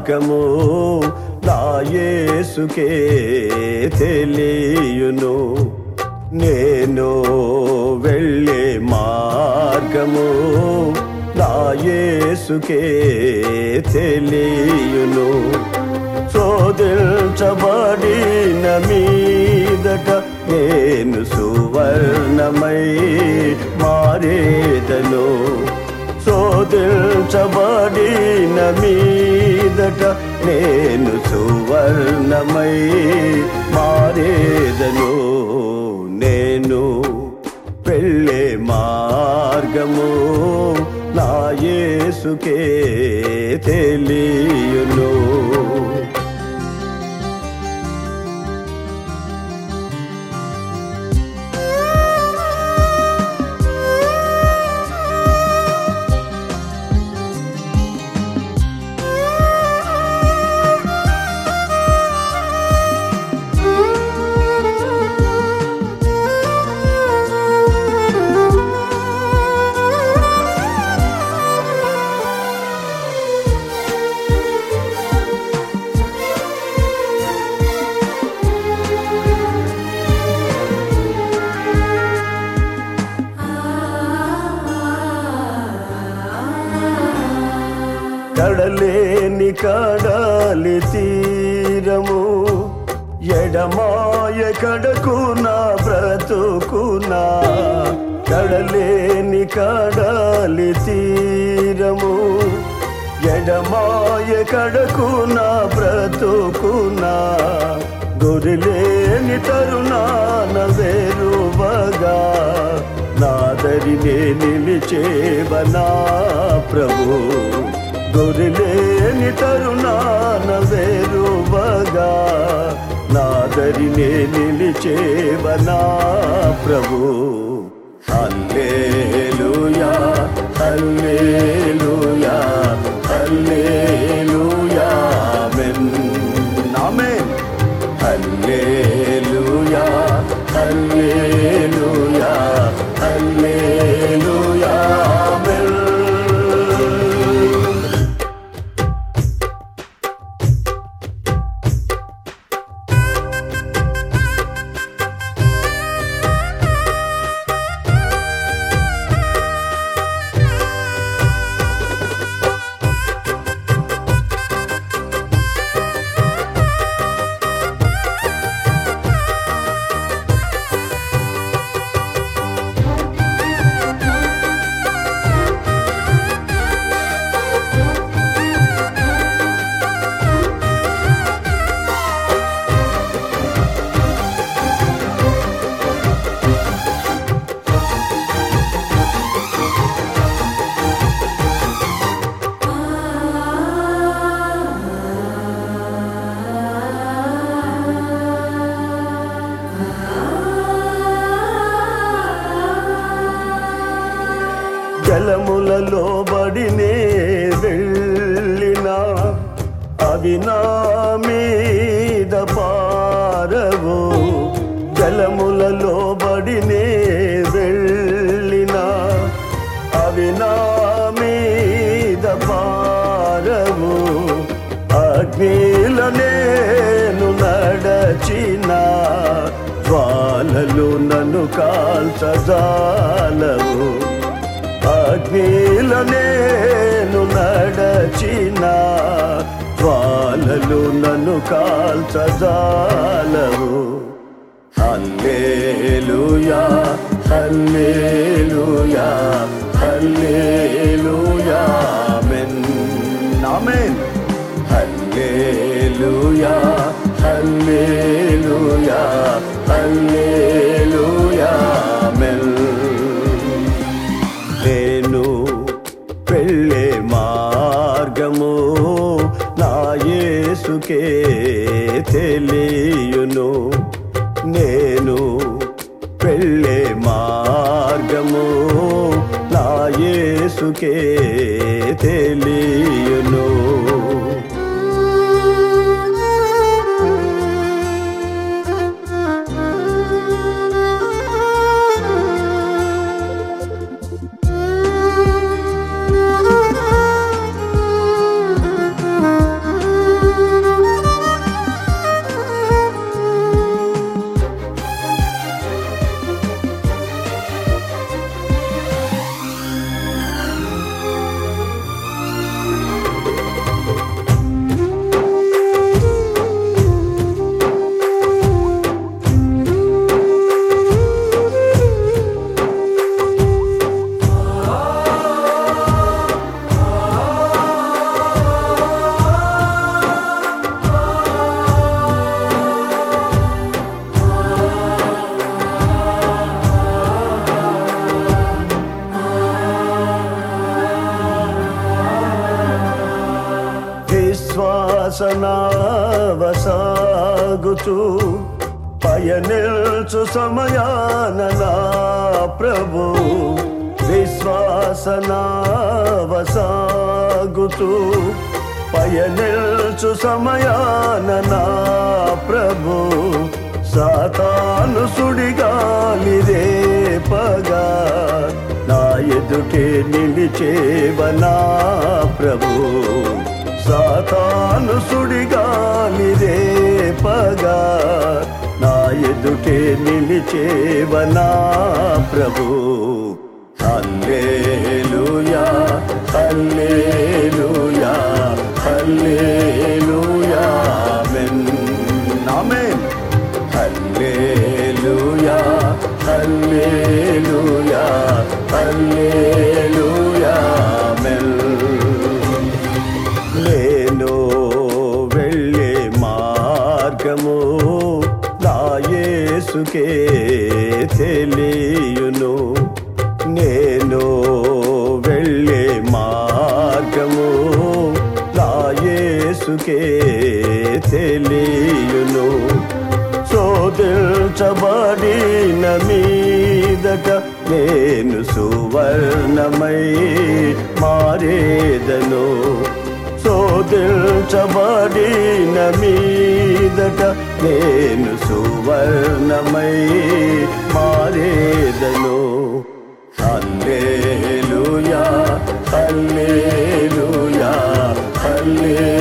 మార్గము నా యేసుకే తెలియును నేను వెళ్ళే మార్గము నా యేసుకే తెలియును శోధించబడిన మీదట నేను సువర్ణమై మారేదను శోధించబడిన మీదట నేను సువర్ణమై మారేదను నేను వెళ్ళే మార్గము నా యేసుకే తెలియును కడలేని కడలి తీరము ఎడమాయ కడకు నా బ్రతుకునా కడలేని కడలి తీరము ఎడమాయ కడకు నా బ్రతుకునా గురిలేని తరుణాన వేరువగా నాదరినే నిలిచేవనా ప్రభు గొరిలేని తరుణాన వేరువగా నాదరినే నిలిచేవనా ప్రభు హల్లేలూయా హల్లేలూయా హల్లేలూయా ఆమేన్ ఆమేన్ హల్లేలూయా హల్లేలూయా హల్లేలూయా ఆమేన్ జలములలో బడినే వెళ్ళినా అవి నా మీద పారవు జలములలో బడినే వెళ్ళినా అవి నా మీద పారవు అగ్నిల నేను నడచిన జ్వాలలు నన్ను కాల్చజాలవు అగ్నిల నేను నడచిన జ్వాలలు నన్ను కాల్చజాలవు హల్లేలూయా హల్లేలూయా హల్లేలూయా ఆమేన్ ఆమేన్ హల్లేలూయా హల్లేలూయా హల్లేలూయా ఆమేన్ నేను వెళ్ళే మార్గము నా యేసుకే తెలియును నేను వెళ్ళే మార్గము నా యేసుకే తెలియును సాగుచు పయనిల్చు సమయాన నా ప్రభు విశ్వాసనావసాగుచు పయనిల్చు సమయాన నా ప్రభు సాతాను సుడిగాలిదే పగా నా ఎదుటే నిలిచేవనా ప్రభు సాతాను సుడిగాలిదే పగా నా ఎదుటే నిలిచేవనా ప్రభు హల్లేలూయా హల్లేలూయా హల్లేలూయా ఆమేన్ ఆమేన్ హల్లేలూయా హల్లేలూయా హల్లేలూయా ఆమేన్ నేను వెళ్ళే మార్గము నా యేసుకే తెలియును నేను వెళ్ళే మార్గము నా యేసుకే తెలియును శోధించబడిన మీదట నేను సువర్ణమై మారేదను శోధించబడిన మీదట నేను సువర్ణమై మారేదను హల్లేలూయా హల్లేలూయా హల్లే